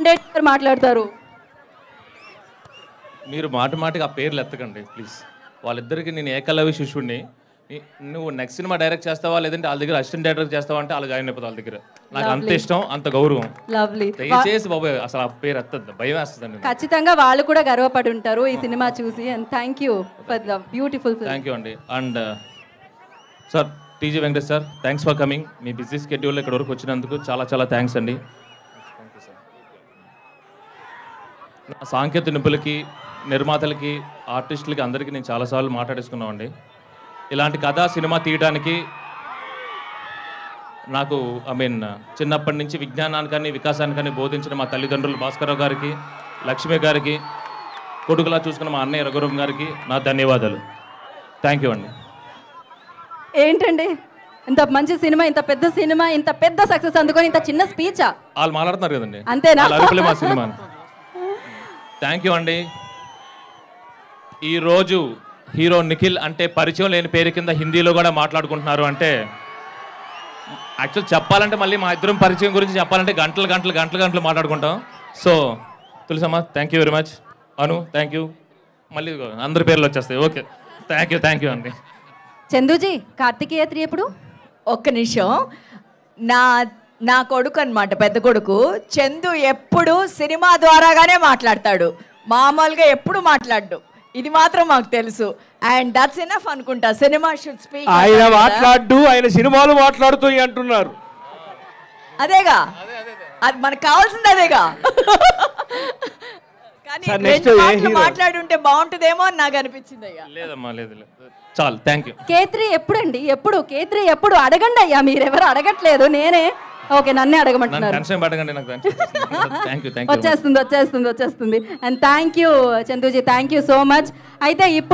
గారు మాట్లాడతారు మీరు మాటి మాటికి ఆ పేర్లు ఎత్తకండి ప్లీజ్ వాళ్ళిద్దరికి నేను ఏకలవ్య శిష్యుడిని నీ- నువ్వు నెక్స్ట్ సినిమా డైరెక్ట్ చేస్తావా లేదంటే వాళ్ళ దగ్గర అసిస్టెంట్ డైరెక్టర్ చేస్తావా అంటే వాళ్ళు జాయిన్ అయిపోతావు వాళ్ళ దగ్గర నాకు అంత ఇష్టం అంత గౌరవం లవ్లీ దయచేసి బాబు అసలు ఆ పేరు ఎత్తద్దు భయం వేస్తుందండి ఖచ్చితంగా వాళ్ళు కూడా గర్వపడి ఉంటారు ఈ సినిమా చూసి and thank you for the beautiful film thank you అండి and sir TG Venkatesh sir thanks for coming మీ బిజీ స్కెడ్యూల్ ఇక్కడ వరకు వచ్చినందుకు చాలా చాలా థ్యాంక్స్ అండి నా సాంకేతిక నిపుణులకి నిర్మాతలకి ఆర్టిస్టులకి అందరికీ నేను చాలాసార్లు మాట్లాడేసుకున్నామండి ఇలాంటి కథ సినిమా తీయడానికి నాకు ఐ మీన్ చిన్నప్పటి నుంచి విజ్ఞానానికని వికాసానికని బోధించిన మా తల్లిదండ్రులు భాస్కరరావు గారికి లక్ష్మి గారికి కొడుకులా చూసుకున్న మా అన్నయ్య రఘురామ్ గారికి నా ధన్యవాదాలు థ్యాంక్ యూ అండి ఏంటండి ఇంత మంచి సినిమా ఇంత పెద్ద సినిమా ఇంత పెద్ద సక్సెస్ అందుకొని ఇంత చిన్న స్పీచా వాళ్ళు మాట్లాడుతున్నారు కదండి అంతేనా? వాళ్ళ అరుపులే మా సినిమా థ్యాంక్ యూ అండి ఈరోజు హీరో నిఖిల్ అంటే పరిచయం లేని పేరు కింద హిందీలో కూడా మాట్లాడుకుంటున్నారు అంటే యాక్చువల్ చెప్పాలంటే మళ్ళీ మా ఇద్దరం పరిచయం గురించి చెప్పాలంటే గంటలు గంటలు గంటలు గంటలు మాట్లాడుకుంటాం so Tulasamma thank you very much Anu thank you మళ్ళీ ఇదిగో అందరి పేర్లు వచ్చేస్తాయి okay thank you thank you అండి చందుజీ కార్తికేయ త్రీ ఎప్పుడు ఒక్క నిమిషం నా నా కొడుకు అన్నమాట పెద్ద కొడుకు చందు ఎప్పుడు సినిమా ద్వారాగానే మాట్లాడతాడు మామూలుగా ఎప్పుడు మాట్లాడు ఇది మాత్రం మాకు తెలుసు అండ్ దట్స్ ఎనఫ్ అనుకుంటా సినిమా షుడ్ స్పీక్ ఆయన మాట్లాడు ఆయన సినిమాలు మాట్లాడుతూ అంటున్నారు అదేగా అది మనకు కావాల్సింది అదేగా కానీ సార్, next రెండు ఏ మాటలు hero? మాట్లాడి ఉంటే బాగుంటుందేమో అని నాకు అనిపించింది అయ్యా లేదమ్మా లేదు లేదు చాలు థ్యాంక్ యూ కే త్రీ ఎప్పుడండి ఎప్పుడు కే త్రీ ఎప్పుడు అడగండి అయ్యా మీరెవరు అడగట్లేదు నేనే ఓకే నన్నే నన్ను అడగమంటున్నారు టెన్షన్ పడకండి నాకు థ్యాంక్ యూ థ్యాంక్ యూ వచ్చేస్తుంది వచ్చేస్తుంది వచ్చేస్తుంది and thank you Chanduji thank you so much అయితే ఇప్పుడు